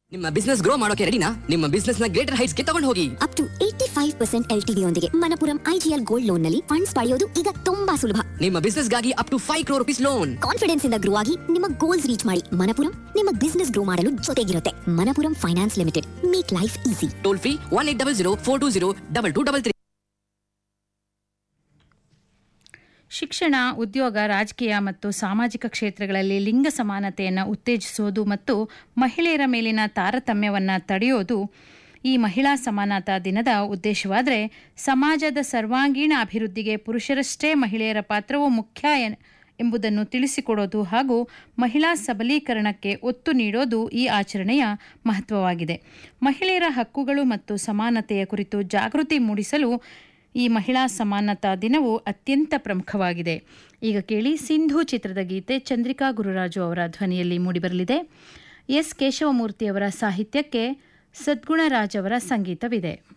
ನಿಮ್ಮ business grow ಮಾಡೋಕೆ ರೆಡಿನಾ ನಿಮ್ಮ ಬಿಸ್ನೆಸ್ ನ ಗ್ರೇಟರ್ ಹೈಟ್ಸ್ ಗೆ ತಗೊಂಡು ಹೋಗಿ up to eighty five percent ಎಲ್ ಯೊಂದಿಗೆ ಮನಪುರಂ ಐಜಿಎಲ್ ಗೋಲ್ಡ್ ಲೋನ್ ನಲ್ಲಿ ಫಂಡ್ಸ್ ಪಡೆಯೋದು ಈಗ ತುಂಬಾ ಸುಲಭ ನಿಮ್ಮ ಬಿಸ್ನೆಸ್ ಗಾಗಿ up to five crore rupees loan confidence ಇಂದ ಗ್ರೋ ಆಗಿ ನಿಮ್ಮ ಗೋಲ್ಸ್ ರೀಚ್ ಮಾಡಿ ಮನಪುರಂ ನಿಮ್ಮ ಬಿಸ್ನೆಸ್ ಗ್ರೋ ಮಾಡಲು ಜೊತೆಗಿರುತ್ತೆ Manappuram finance limited make life easy toll free one eight double zero four two zero double two double three ಶಿಕ್ಷಣ ಉದ್ಯೋಗ ರಾಜಕೀಯ ಮತ್ತು ಸಾಮಾಜಿಕ ಕ್ಷೇತ್ರಗಳಲ್ಲಿ ಲಿಂಗ ಸಮಾನತೆಯನ್ನು ಉತ್ತೇಜಿಸುವುದು ಮತ್ತು ಮಹಿಳೆಯರ ಮೇಲಿನ ತಾರತಮ್ಯವನ್ನು ತಡೆಯೋದು ಈ ಮಹಿಳಾ ಸಮಾನತಾ ದಿನದ ಉದ್ದೇಶವಾದರೆ ಸಮಾಜದ ಸರ್ವಾಂಗೀಣ ಅಭಿವೃದ್ಧಿಗೆ ಪುರುಷರಷ್ಟೇ ಮಹಿಳೆಯರ ಪಾತ್ರವೂ ಮುಖ್ಯ ಎನ್- ಎಂಬುದನ್ನು ತಿಳಿಸಿಕೊಡೋದು ಹಾಗೂ ಮಹಿಳಾ ಸಬಲೀಕರಣಕ್ಕೆ ಒತ್ತು ನೀಡೋದು ಈ ಆಚರಣೆಯ ಮಹತ್ವವಾಗಿದೆ ಮಹಿಳೆಯರ ಹಕ್ಕುಗಳು ಮತ್ತು ಸಮಾನತೆಯ ಕುರಿತು ಜಾಗೃತಿ ಮೂಡಿಸಲು ಈ ಮಹಿಳಾ ಸಮಾನತಾ ದಿನವು ಅತ್ಯಂತ ಪ್ರಮುಖವಾಗಿದೆ ಈಗ ಕೇಳಿ ಸಿಂಧು ಚಿತ್ರದ ಗೀತೆ ಚಂದ್ರಿಕಾ ಗುರುರಾಜು ಅವರ ಧ್ವನಿಯಲ್ಲಿ ಮೂಡಿಬರಲಿದೆ ಎಸ್ ಕೇಶವಮೂರ್ತಿಯವರ ಸಾಹಿತ್ಯಕ್ಕೆ ಸದ್ಗುಣರಾಜ್ ಅವರ ಸಂಗೀತವಿದೆ